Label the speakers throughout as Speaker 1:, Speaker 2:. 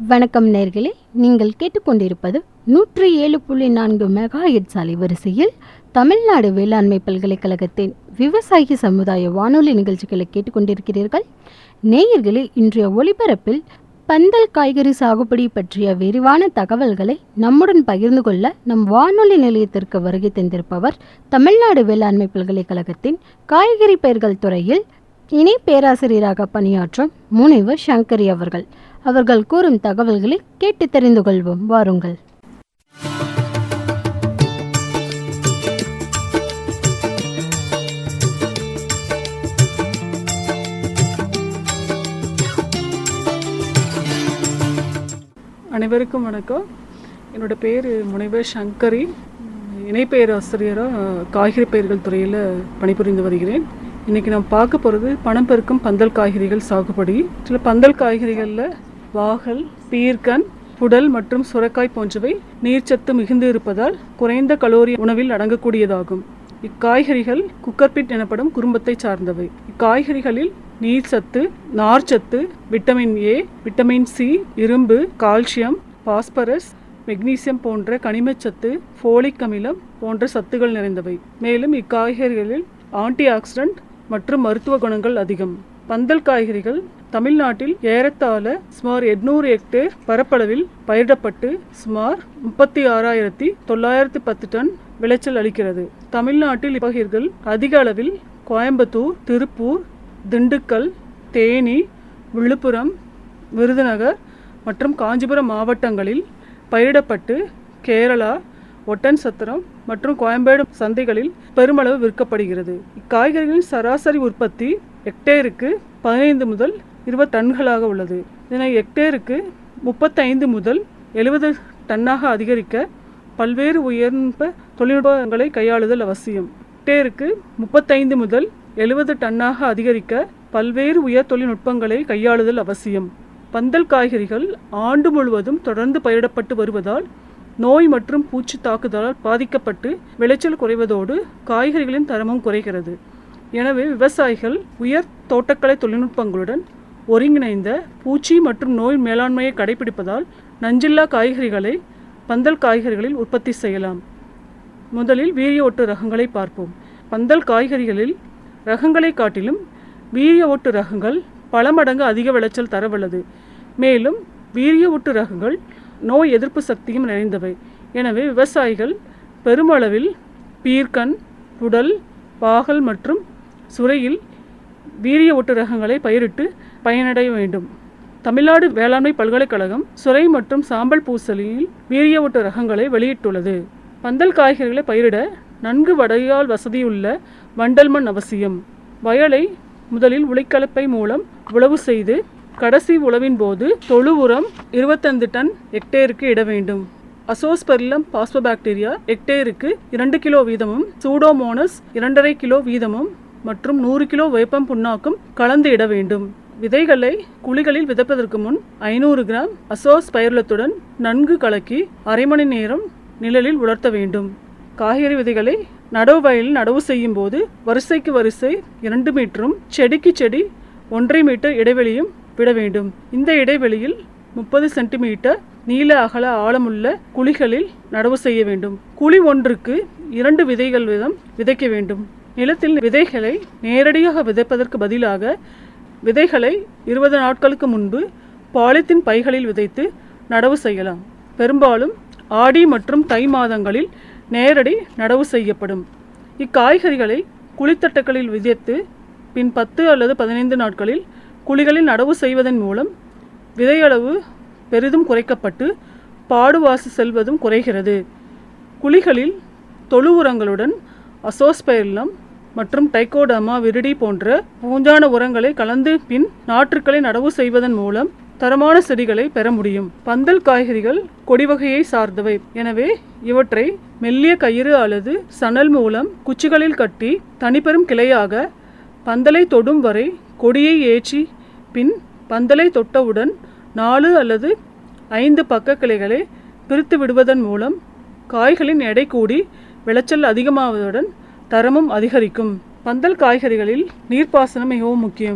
Speaker 1: வணக்கம் நேர்களே நீங்கள் கேட்டுக்கொண்டிருப்பது நூற்றி ஏழு புள்ளி நான்கு மெகா ஹெட்ஸ் அலைவரிசையில் தமிழ்நாடு வேளாண்மை பல்கலைக்கழகத்தின் விவசாயி சமுதாய வானொலி நிகழ்ச்சிகளை கேட்டுக்கொண்டிருக்கிறீர்கள் நேயர்களே இன்றைய ஒளிபரப்பில் பந்தல் காய்கறி சாகுபடி பற்றிய விரிவான தகவல்களை நம்முடன் பகிர்ந்து கொள்ள நம் வானொலி நிலையத்திற்கு வருகை தந்திருப்பவர் தமிழ்நாடு வேளாண்மை பல்கலைக்கழகத்தின் காய்கறி பயிர்கள் துறையில் இணை பேராசிரியராக பணியாற்றும் முனைவர் சங்கரி அவர்கள் அவர்கள் கூறும் தகவல்களை கேட்டு தெரிந்து கொள்வோம் வாருங்கள்
Speaker 2: அனைவருக்கும் வணக்கம் என்னோட பேர் முனைவர் சங்கரி இணை பேராசிரியராக காய்கறி பயிர்கள் துறையில் பணிபுரிந்து வருகிறேன் இன்றைக்கி நான் பார்க்க போகிறது பணம் பெருக்கும் பந்தல் காய்கறிகள் சாகுபடி சில பந்தல் காய்கறிகளில் வாகல் பீர்க்கன் புடல் மற்றும் சுரக்காய் போன்றவை நீர்ச்சத்து மிகுந்து இருப்பதால் குறைந்த கலோரி உணவில் அடங்கக்கூடியதாகும் இக்காய்கறிகள் குக்கர்பிட் எனப்படும் குடும்பத்தை சார்ந்தவை இக்காய்கறிகளில் நீர்ச்சத்து நார்ச்சத்து விட்டமின் ஏ விட்டமின் சி இரும்பு கால்சியம் பாஸ்பரஸ் மெக்னீசியம் போன்ற கனிமச்சத்து ஃபோலிக் அமிலம் போன்ற சத்துகள் நிறைந்தவை மேலும் இக்காய்கறிகளில் ஆன்டி ஆக்சிடென்ட் மற்றும் மருத்துவ குணங்கள் அதிகம் பந்தல் காய்கறிகள் தமிழ்நாட்டில் ஏறத்தாழ சுமார் எட்நூறு ஹெக்டேர் பரப்பளவில் பயிரிடப்பட்டு சுமார் முப்பத்தி ஆறாயிரத்தி தொள்ளாயிரத்தி பத்து டன் விளைச்சல் அளிக்கிறது தமிழ்நாட்டில் இப்பயிர்கள் அதிக அளவில் கோயம்புத்தூர் திருப்பூர் திண்டுக்கல் தேனி விழுப்புரம் விருதுநகர் மற்றும் காஞ்சிபுரம் மாவட்டங்களில் பயிரிடப்பட்டு கேரளா ஒட்டன்சத்திரம் மற்றும் கோயம்பேடு சந்தைகளில் பெருமளவு விற்கப்படுகிறது இக்காய்கறிகளின் சராசரி உற்பத்தி ஹெக்டேருக்கு பதினைந்து முதல் இருபது டன்களாக உள்ளது இதனை ஹெக்டேருக்கு முப்பத்தைந்து முதல் எழுபது டன்னாக அதிகரிக்க பல்வேறு உயர்ந்த தொழில்நுட்பங்களை கையாளுதல் அவசியம் ஹெக்டேருக்கு முப்பத்தைந்து முதல் எழுபது டன்னாக அதிகரிக்க பல்வேறு உயர் தொழில்நுட்பங்களை கையாளுதல் அவசியம் பந்தல் காய்கறிகள் ஆண்டு முழுவதும் தொடர்ந்து பயிரிடப்பட்டு வருவதால் நோய் மற்றும் பூச்சி தாக்குதலால் பாதிக்கப்பட்டு விளைச்சல் குறைவதோடு காய்கறிகளின் தரமும் குறைகிறது எனவே விவசாயிகள் உயர் தோட்டக்கலை தொழில்நுட்பங்களுடன் ஒருங்கிணைந்த பூச்சி மற்றும் நோய் மேலாண்மையை கடைபிடிப்பதால் நஞ்சில்லா காய்கறிகளை பந்தல் காய்கறிகளில் உற்பத்தி செய்யலாம் முதலில் வீரிய ஒட்டு ரகங்களை பார்ப்போம் பந்தல் காய்கறிகளில் ரகங்களை காட்டிலும் வீரிய ஒட்டு ரகங்கள் பல மடங்கு அதிக விளைச்சல் தரவல்லது மேலும் வீரிய ஒட்டு ரகங்கள் நோய் எதிர்ப்பு சக்தியும் நிறைந்தவை எனவே விவசாயிகள் பெருமளவில் பீர்க்கன் புடல் பாகல் மற்றும் சுரையில் வீரிய ஒட்டு ரகங்களை பயிரிட்டு பயனடைய வேண்டும் தமிழ்நாடு வேளாண்மை பல்கலைக்கழகம் சுரை மற்றும் சாம்பல் பூசலில் வீரிய ஒட்டு ரகங்களை வெளியிட்டுள்ளது பந்தல் காய்கறிகளை பயிரிட நன்கு வடையால் வசதியுள்ள வண்டல் மண் அவசியம் வயலை முதலில் உலைக்கலப்பை மூலம் உழவு செய்து கடைசி உழவின் போது தொழு உரம் இருபத்தைந்து டன் ஹெக்டேருக்கு இட வேண்டும் அசோஸ்பெர்லம் பாஸ்போபாக்டீரியா ஹெக்டேருக்கு இரண்டு கிலோ வீதமும் சூடோமோனஸ் இரண்டரை கிலோ வீதமும் மற்றும் நூறு கிலோ வேப்பம் புண்ணாக்கும் கலந்து இட வேண்டும் விதைகளை குழிகளில் விதைப்பதற்கு முன் ஐநூறு கிராம் அசோஸ் பயிரலத்துடன் நன்கு கலக்கி அரை மணி நேரம் நிழலில் உலர்த்த வேண்டும் காய்கறி விதைகளை நடவு வயலில் நடவு செய்யும் போது வரிசைக்கு வரிசை இரண்டு மீட்டரும் செடிக்கு செடி ஒன்றரை மீட்டர் இடைவெளியும் விட வேண்டும் இந்த இடைவெளியில் முப்பது சென்டிமீட்டர் நீள அகல ஆழமுள்ள குழிகளில் நடவு செய்ய வேண்டும் குழி ஒன்றுக்கு இரண்டு விதைகள் வீதம் விதைக்க வேண்டும் நிலத்தில் விதைகளை நேரடியாக விதைப்பதற்கு பதிலாக விதைகளை இருபது நாட்களுக்கு முன்பு பாலித்தீன் பைகளில் விதைத்து நடவு செய்யலாம் பெரும்பாலும் ஆடி மற்றும் தை மாதங்களில் நேரடி நடவு செய்யப்படும் இக்காய்கறிகளை குழித்தட்டுகளில் விதைத்து பின் பத்து அல்லது பதினைந்து நாட்களில் குழிகளில் நடவு செய்வதன் மூலம் விதையளவு பெரிதும் குறைக்கப்பட்டு பாடுவாசி செல்வதும் குறைகிறது குழிகளில் தொழு உரங்களுடன் அசோஸ்பைர்லம் மற்றும் டைகோடமா விரிடி போன்ற பூஞ்சான உரங்களை கலந்து பின் நாற்றுக்களை நடவு செய்வதன் மூலம் தரமான செடிகளை பெற முடியும் பந்தல் காய்கறிகள் கொடி வகையை சார்ந்தவை எனவே இவற்றை மெல்லிய கயிறு அல்லது சணல் மூலம் குச்சிகளில் கட்டி தனிப்பெரும் கிளையாக பந்தலை தொடும் வரை கொடியை ஏற்றி பின் பந்தலை தொட்டவுடன் நாலு அல்லது ஐந்து பக்க கிளைகளை பிரித்து விடுவதன் மூலம் காய்களின் எடை கூடி விளைச்சல் அதிகமாவதுடன் தரமும் அதிகரிக்கும் பந்தல் காய்கறிகளில் நீர்ப்பாசனம் மிகவும் முக்கியம்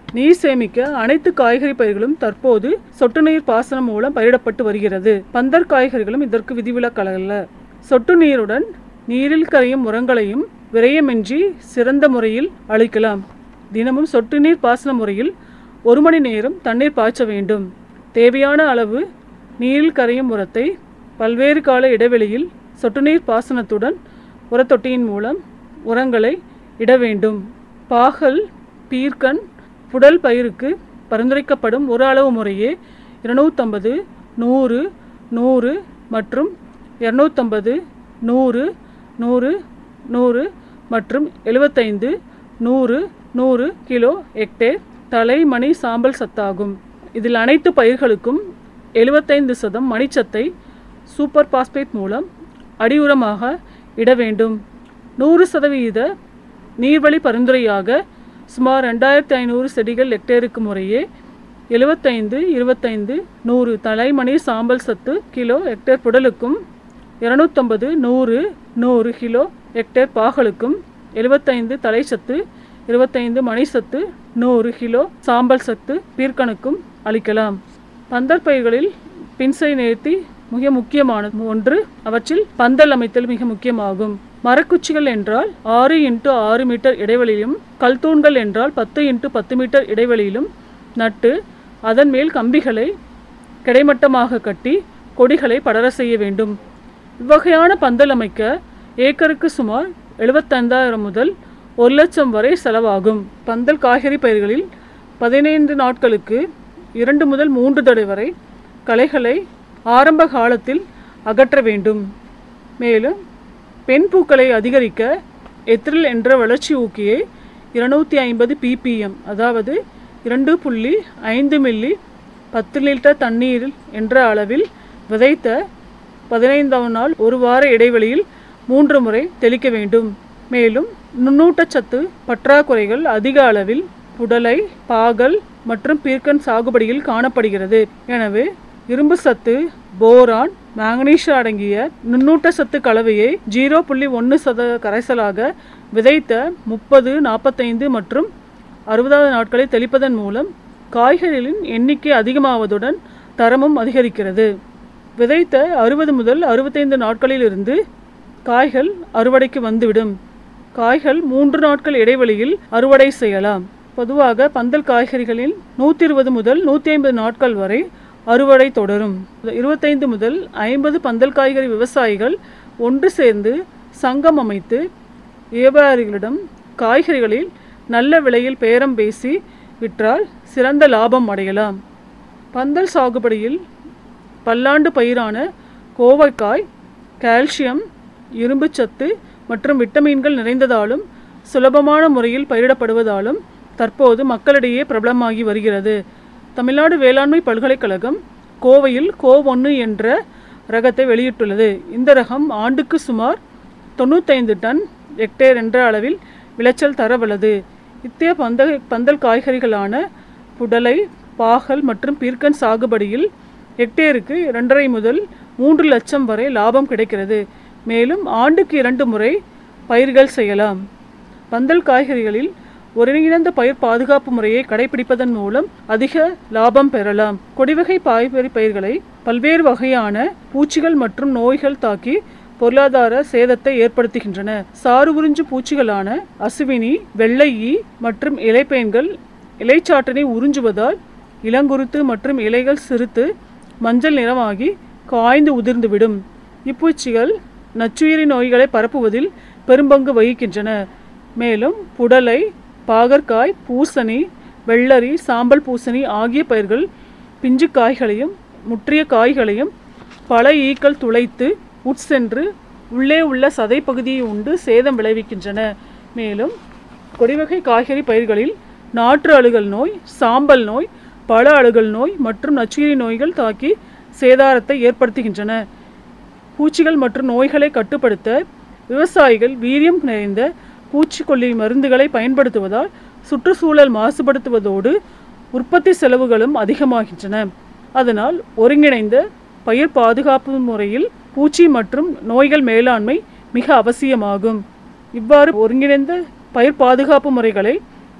Speaker 2: நீர் சேமிக்க அனைத்து காய்கறி பயிர்களும் தற்போது சொட்டு நீர் பாசனம் மூலம் பயிரிடப்பட்டு வருகிறது பந்தர் காய்கறிகளும் இதற்கு விதிவிலக்கல்ல சொட்டு நீருடன் நீரில் கரையும் உரங்களையும் விரயமின்றி சிறந்த முறையில் அளிக்கலாம் தினமும் சொட்டு நீர் பாசன முறையில் ஒரு மணி நேரம் தண்ணீர் பாய்ச்ச வேண்டும் தேவையான அளவு நீரில் கரையும் உரத்தை பல்வேறு கால இடைவெளியில் சொட்டு நீர் பாசனத்துடன் உரத்தொட்டியின் மூலம் உரங்களை இட வேண்டும் பாகல் பீர்க்கன் புடல் பயிருக்கு பரிந்துரைக்கப்படும் ஒரு அளவு முறையே இருநூற்றம்பது நூறு நூறு மற்றும் இரநூத்தம்பது நூறு நூறு நூறு மற்றும் எழுபத்தைந்து நூறு நூறு கிலோ ஹெக்டேர் தலை மணி சாம்பல் சத்தாகும் இதில் அனைத்து பயிர்களுக்கும் எழுபத்தைந்து சதம் மணிச்சத்தை சூப்பர் பாஸ்பேட் மூலம் அடியுரமாக இட வேண்டும் நூறு சதவீத நீர்வழி பரிந்துரையாக சுமார் ரெண்டாயிரத்தி ஐநூறு செடிகள் ஹெக்டேருக்கு முறையே எழுபத்தைந்து இருபத்தைந்து நூறு தலைமணி சாம்பல் சத்து கிலோ ஹெக்டேர் புடலுக்கும் இரநூத்தம்பது நூறு நூறு கிலோ ஹெக்டேர் பாகலுக்கும் எழுபத்தைந்து தலைச்சத்து இருபத்தைந்து மணிசத்து நூறு கிலோ சாம்பல் சத்து பீர்க்கனுக்கும் அளிக்கலாம் பந்தர் பயிர்களில் பின்சை நேர்த்தி மிக முக்கியமான ஒன்று அவற்றில் பந்தல் அமைத்தல் மிக முக்கியமாகும் மரக்குச்சிகள் என்றால் ஆறு இன்ட்டு ஆறு மீட்டர் இடைவெளியிலும் கல்தூண்கள் என்றால் பத்து இன்ட்டு பத்து மீட்டர் இடைவெளியிலும் நட்டு அதன் மேல் கம்பிகளை கிடைமட்டமாக கட்டி கொடிகளை படர செய்ய வேண்டும் இவ்வகையான பந்தல் அமைக்க ஏக்கருக்கு சுமார் எழுபத்தைந்தாயிரம் முதல் ஒரு லட்சம் வரை செலவாகும் பந்தல் காய்கறி பயிர்களில் பதினைந்து நாட்களுக்கு இரண்டு முதல் மூன்று தடவை வரை களைகளை ஆரம்ப காலத்தில் அகற்ற வேண்டும் மேலும் பெண் பூக்களை அதிகரிக்க எத்ரில் என்ற வளர்ச்சி ஊக்கியை இருநூற்றி ஐம்பது பிபிஎம் அதாவது இரண்டு புள்ளி ஐந்து மில்லி பத்து லிட்டர் தண்ணீரில் என்ற அளவில் விதைத்த பதினைந்தாம் நாள் ஒரு வார இடைவெளியில் மூன்று முறை தெளிக்க வேண்டும் மேலும் நுண்ணூட்டச்சத்து பற்றாக்குறைகள் அதிக அளவில் புடலை பாகல் மற்றும் பீர்க்கன் சாகுபடியில் காணப்படுகிறது எனவே இரும்பு சத்து போரான் மேங்கனீஷு அடங்கிய நுண்ணூட்ட சத்து கலவையை ஜீரோ புள்ளி ஒன்று சத கரைசலாக விதைத்த முப்பது நாற்பத்தைந்து மற்றும் அறுபதாவது நாட்களை தெளிப்பதன் மூலம் காய்கறிகளின் எண்ணிக்கை அதிகமாவதுடன் தரமும் அதிகரிக்கிறது விதைத்த அறுபது முதல் அறுபத்தைந்து நாட்களிலிருந்து காய்கள் அறுவடைக்கு வந்துவிடும் காய்கள் மூன்று நாட்கள் இடைவெளியில் அறுவடை செய்யலாம் பொதுவாக பந்தல் காய்கறிகளில் நூற்றி இருபது முதல் நூற்றி ஐம்பது நாட்கள் வரை அறுவடை தொடரும் இருபத்தைந்து முதல் ஐம்பது பந்தல் காய்கறி விவசாயிகள் ஒன்று சேர்ந்து சங்கம் அமைத்து வியாபாரிகளிடம் காய்கறிகளில் நல்ல விலையில் பேரம் பேசி விற்றால் சிறந்த லாபம் அடையலாம் பந்தல் சாகுபடியில் பல்லாண்டு பயிரான கோவைக்காய் கால்சியம் இரும்புச்சத்து மற்றும் விட்டமின்கள் நிறைந்ததாலும் சுலபமான முறையில் பயிரிடப்படுவதாலும் தற்போது மக்களிடையே பிரபலமாகி வருகிறது தமிழ்நாடு வேளாண்மை பல்கலைக்கழகம் கோவையில் கோ ஒன்று என்ற ரகத்தை வெளியிட்டுள்ளது இந்த ரகம் ஆண்டுக்கு சுமார் தொண்ணூத்தைந்து டன் ஹெக்டேர் என்ற அளவில் விளைச்சல் தரவல்லது இத்தகைய பந்தல் பந்தல் காய்கறிகளான புடலை பாகல் மற்றும் பீர்க்கன் சாகுபடியில் ஹெக்டேருக்கு இரண்டரை முதல் மூன்று லட்சம் வரை லாபம் கிடைக்கிறது மேலும் ஆண்டுக்கு இரண்டு முறை பயிர்கள் செய்யலாம் பந்தல் காய்கறிகளில் ஒருங்கிணைந்த பயிர் பாதுகாப்பு முறையை கடைபிடிப்பதன் மூலம் அதிக லாபம் பெறலாம் கொடிவகை காய்கறி பயிர்களை பல்வேறு வகையான பூச்சிகள் மற்றும் நோய்கள் தாக்கி பொருளாதார சேதத்தை ஏற்படுத்துகின்றன சாறு உறிஞ்சு பூச்சிகளான அசுவினி வெள்ளை ஈ மற்றும் இலைப்பேன்கள் இலைச்சாற்றினை உறிஞ்சுவதால் இளங்குருத்து மற்றும் இலைகள் சிறுத்து மஞ்சள் நிறமாகி காய்ந்து உதிர்ந்துவிடும் இப்பூச்சிகள் நச்சுயிரி நோய்களை பரப்புவதில் பெரும்பங்கு வகிக்கின்றன மேலும் புடலை பாகற்காய் பூசணி வெள்ளரி சாம்பல் பூசணி ஆகிய பயிர்கள் பிஞ்சு காய்களையும் முற்றிய காய்களையும் பல ஈக்கள் துளைத்து உட்சென்று உள்ளே உள்ள சதை பகுதியை உண்டு சேதம் விளைவிக்கின்றன மேலும் கொடிவகை காய்கறி பயிர்களில் நாற்று அழுகல் நோய் சாம்பல் நோய் பல அழுகல் நோய் மற்றும் நச்சுயிரி நோய்கள் தாக்கி சேதாரத்தை ஏற்படுத்துகின்றன பூச்சிகள் மற்றும் நோய்களை கட்டுப்படுத்த விவசாயிகள் வீரியம் நிறைந்த பூச்சிக்கொல்லி மருந்துகளை பயன்படுத்துவதால் சுற்றுச்சூழல் மாசுபடுத்துவதோடு உற்பத்தி செலவுகளும் அதிகமாகின்றன அதனால் ஒருங்கிணைந்த பயிர் பாதுகாப்பு முறையில் பூச்சி மற்றும் நோய்கள் மேலாண்மை மிக அவசியமாகும் இவ்வாறு ஒருங்கிணைந்த பயிர் பாதுகாப்பு முறைகளை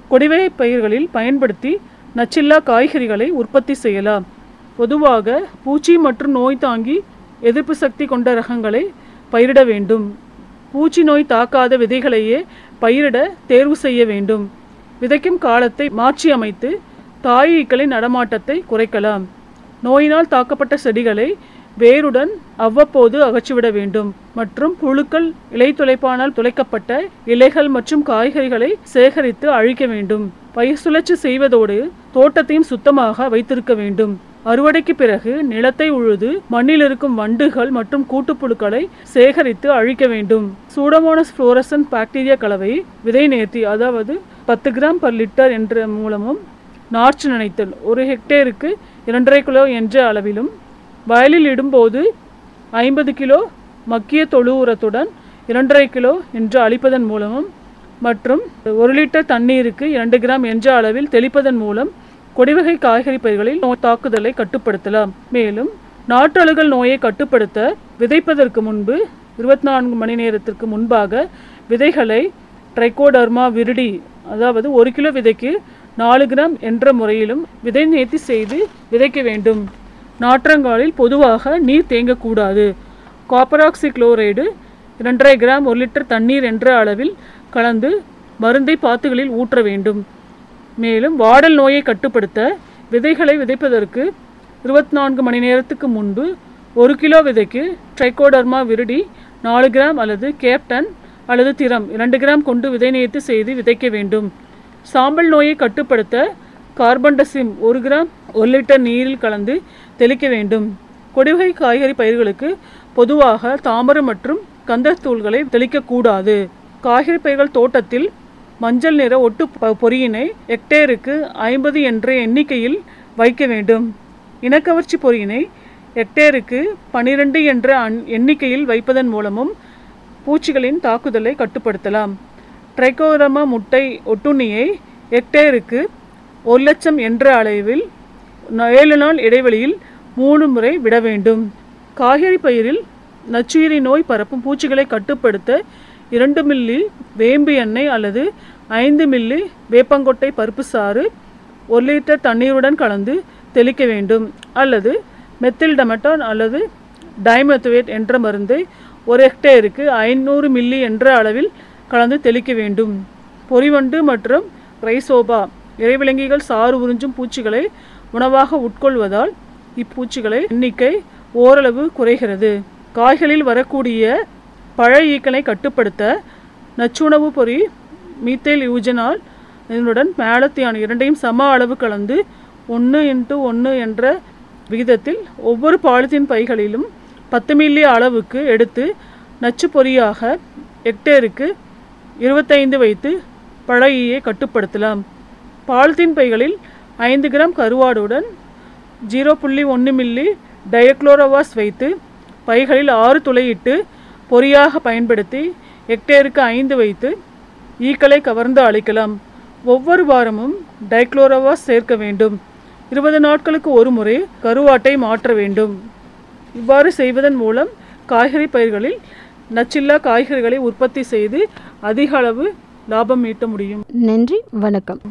Speaker 2: கொடிவகை பயிர்களில் பயன்படுத்தி நச்சில்லா காய்கறிகளை உற்பத்தி செய்யலாம் பொதுவாக பூச்சி மற்றும் நோய் தாங்கி எதிர்ப்பு சக்தி கொண்ட ரகங்களை பயிரிட வேண்டும் பூச்சி நோய் தாக்காத விதைகளையே பயிரிட தேர்வு செய்ய வேண்டும் விதைக்கும் காலத்தை மாற்றி அமைத்து தாயீக்களின் நடமாட்டத்தை குறைக்கலாம் நோயினால் தாக்கப்பட்ட செடிகளை வேருடன் அவ்வப்போது அகற்றிவிட வேண்டும் மற்றும் புழுக்கள் இலை துளைப்பானால் துளைக்கப்பட்ட இலைகள் மற்றும் காய்கறிகளை சேகரித்து அழிக்க வேண்டும் பயிர் சுழற்சி செய்வதோடு தோட்டத்தையும் சுத்தமாக வைத்திருக்க வேண்டும் அறுவடைக்கு பிறகு நிலத்தை உழுது மண்ணில் இருக்கும் வண்டுகள் மற்றும் கூட்டுப்புழுக்களை சேகரித்து அழிக்க வேண்டும் சூடமோனஸ் புளோரசன் பாக்டீரியா கலவை விதை நேர்த்தி அதாவது பத்து கிராம் பர் லிட்டர் என்ற மூலமும் நாற்று நனைத்தல் ஒரு ஹெக்டேருக்கு இரண்டரை கிலோ என்ற அளவிலும் வயலில் இடும்போது ஐம்பது கிலோ மக்கிய தொழு உரத்துடன் இரண்டரை கிலோ என்று அளிப்பதன் மூலமும் மற்றும் ஒரு லிட்டர் தண்ணீருக்கு இரண்டு கிராம் என்ற அளவில் தெளிப்பதன் மூலம் கொடிவகை காய்கறி பயிர்களில் நோய் தாக்குதலை கட்டுப்படுத்தலாம் மேலும் நாற்றழுகல் நோயை கட்டுப்படுத்த விதைப்பதற்கு முன்பு இருபத்தி நான்கு மணி நேரத்திற்கு முன்பாக விதைகளை ட்ரைகோடர்மா விரிடி அதாவது ஒரு கிலோ விதைக்கு நாலு கிராம் என்ற முறையிலும் விதை நேர்த்தி செய்து விதைக்க வேண்டும் நாற்றங்காலில் பொதுவாக நீர் தேங்கக்கூடாது காப்பராக்சி குளோரைடு இரண்டரை கிராம் ஒரு லிட்டர் தண்ணீர் என்ற அளவில் கலந்து மருந்தை பாத்துகளில் ஊற்ற வேண்டும் மேலும் வாடல் நோயை கட்டுப்படுத்த விதைகளை விதைப்பதற்கு இருபத்தி நான்கு மணி நேரத்துக்கு முன்பு ஒரு கிலோ விதைக்கு ட்ரைகோடர்மா விருடி நாலு கிராம் அல்லது கேப்டன் அல்லது திரம் இரண்டு கிராம் கொண்டு விதை நேர்த்தி செய்து விதைக்க வேண்டும் சாம்பல் நோயை கட்டுப்படுத்த கார்பன்டசிம் ஒரு கிராம் ஒரு லிட்டர் நீரில் கலந்து தெளிக்க வேண்டும் கொடிவகை காய்கறி பயிர்களுக்கு பொதுவாக தாமரை மற்றும் கந்தத்தூள்களை தெளிக்கக்கூடாது காய்கறி பயிர்கள் தோட்டத்தில் மஞ்சள் நிற ஒட்டு ப- பொறியினை ஹெக்டேருக்கு ஐம்பது என்ற எண்ணிக்கையில் வைக்க வேண்டும் இனக்கவர்ச்சி பொறியினை ஹெக்டேருக்கு பனிரெண்டு என்ற அன்- எண்ணிக்கையில் வைப்பதன் மூலமும் பூச்சிகளின் தாக்குதலை கட்டுப்படுத்தலாம் ட்ரைகோரமா முட்டை ஒட்டுண்ணியை ஹெக்டேருக்கு ஒரு லட்சம் என்ற அளவில் ந- ஏழு நாள் இடைவெளியில் மூணு முறை விட வேண்டும் காய்கறி பயிரில் நச்சுயிரி நோய் பரப்பும் பூச்சிகளை கட்டுப்படுத்த இரண்டு மில்லி வேம்பு எண்ணெய் அல்லது ஐந்து மில்லி வேப்பங்கொட்டை பருப்பு சாறு ஒரு லிட்டர் தண்ணீருடன் கலந்து தெளிக்க வேண்டும் அல்லது மெத்தில் டமெட்டான் அல்லது டைமெத்துவேட் என்ற மருந்தை ஒரு ஹெக்டேருக்கு ஐநூறு மில்லி என்ற அளவில் கலந்து தெளிக்க வேண்டும் பொறிவண்டு மற்றும் ரைசோபா இறைவிலங்கிகள் சாறு உறிஞ்சும் பூச்சிகளை உணவாக உட்கொள்வதால் இப்பூச்சிகளை எண்ணிக்கை ஓரளவு குறைகிறது காய்களில் வரக்கூடிய பழ ஈக்களை கட்டுப்படுத்த நச்சுணவு பொறி மீத்தேல் யூஜனால் இதனுடன் மேலத்தியான் இரண்டையும் சம அளவு கலந்து ஒன்று இன்ட்டு ஒன்று என்ற விகிதத்தில் ஒவ்வொரு பாலித்தீன் பைகளிலும் பத்து மில்லி அளவுக்கு எடுத்து நச்சு பொறியாக ஹெக்டேருக்கு இருபத்தைந்து வைத்து பழ ஈயை கட்டுப்படுத்தலாம் பாலித்தீன் பைகளில் ஐந்து கிராம் கருவாடுடன் ஜீரோ புள்ளி ஒன்று மில்லி டயக்ளோரோவாஸ் வைத்து பைகளில் ஆறு துளையிட்டு பொறியாக பயன்படுத்தி ஹெக்டேருக்கு ஐந்து வைத்து ஈக்களை கவர்ந்து அழிக்கலாம் ஒவ்வொரு வாரமும் டைக்ளோரோவாஸ் சேர்க்க வேண்டும் இருபது நாட்களுக்கு ஒரு முறை கருவாட்டை மாற்ற வேண்டும் இவ்வாறு செய்வதன் மூலம் காய்கறி பயிர்களில் நச்சில்லா காய்கறிகளை உற்பத்தி செய்து அதிக அளவு லாபம் ஈட்ட முடியும்
Speaker 1: நன்றி வணக்கம்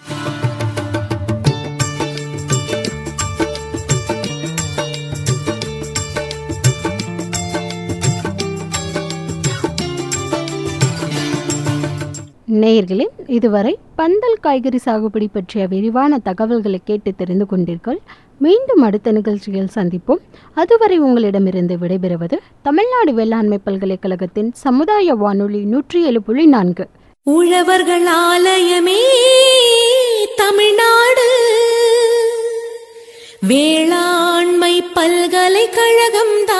Speaker 1: நேயர்களே இதுவரை பந்தல் காய்கறி சாகுபடி பற்றிய விரிவான தகவல்களை கேட்டு தெரிந்து கொண்டீர்கள் மீண்டும் அடுத்த நிகழ்ச்சியில் சந்திப்போம் அதுவரை உங்களிடமிருந்து விடைபெறுவது தமிழ்நாடு வேளாண்மை பல்கலைக்கழகத்தின் சமுதாய வானொலி நூற்றி ஏழு புள்ளி நான்கு
Speaker 3: உழவர்கள் ஆலயமே தமிழ்நாடு வேளாண்மை பல்கலைக்கழகம் தான்